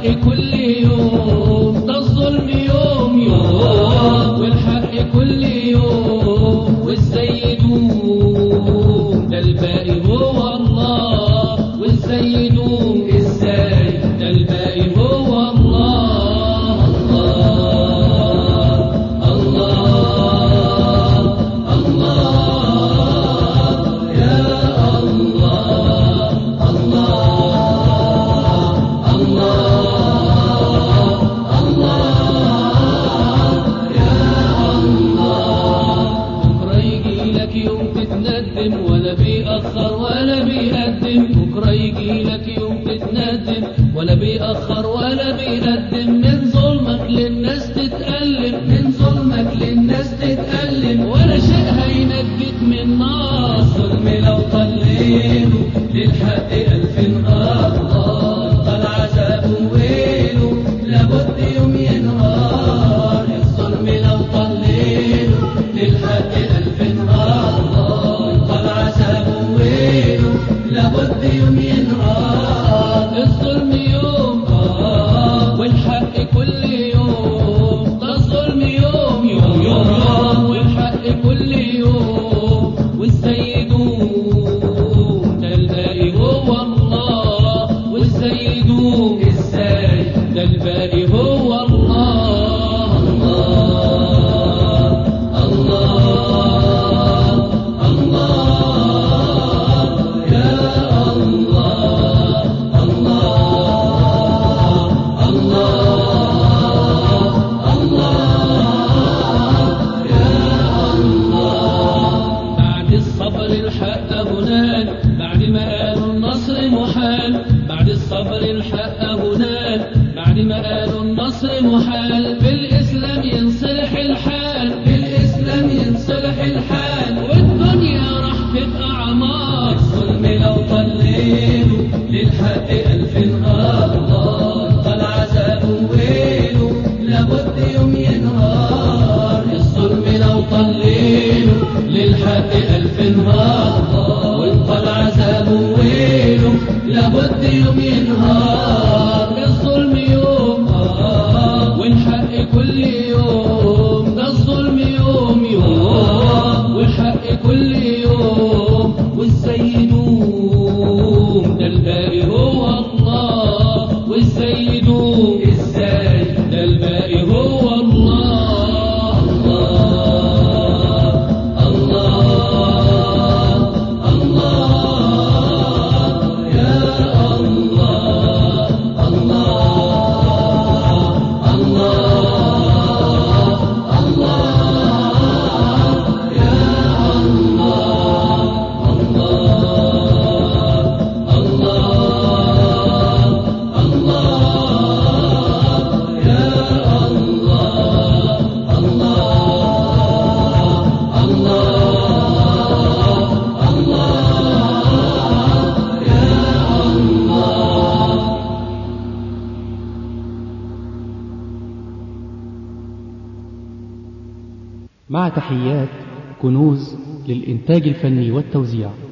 كل يوم ده الظلم يوم يوم والحق كل يوم وازاي يدوم ده الباقي هو الله وازاي يدوم ازاي ده الباقي هو الله الله الله الله يا الله الله الله الله يا الله بكرة يجي لك يوم تتندم ولا بيأخر ولا بيقدم بكرة يجي لك يوم تتندم ولا بيأخر ولا بيقدم من ظلمك للناس تتألم من ظلمك للناس تتألم ولا شيء هينجيك من نار الظلم لو طليله للحق ألف نهار طال عذابه ويله لابد يوم ينهار الظلم لو طليله للحق ألف نهار طال عذابه ويله لابد يوم ينهار الظلم يوم آه والحق كل يوم ده الظلم يوم يوم يوم والحق كل يوم وازاي يدوم ده الباقي هو الله وازاي يدوم ازاي ده الباقي هو الله الله الله الله يا الله الله الله الله يا الله بعد الصبر الحق هناك بعد ما قالوا النصر محال بعد الصبر الحق هناك بعد ما قالوا النصر محال بالإسلام ينصلح الحال بالإسلام ينصلح الحال والدنيا راح تبقى عمار الظلم لو طليله للحق ألف نهار طال عذابه ويله لابد يوم ينهار الظلم لو طليله للحق ألف نهار وانطل عذابه ويله لابد يوم ينهار الظلم يوم آه والحق كل يوم ده الظلم يوم يوم والحق كل يوم وازاي يدوم ده الباقي هو الله وازاي يدوم ازاي ده الباقي هو الله الله الله الله يا الله الله الله الله يا الله الله الله الله يا الله الله الله الله يا الله مع تحيات كنوز للإنتاج الفني والتوزيع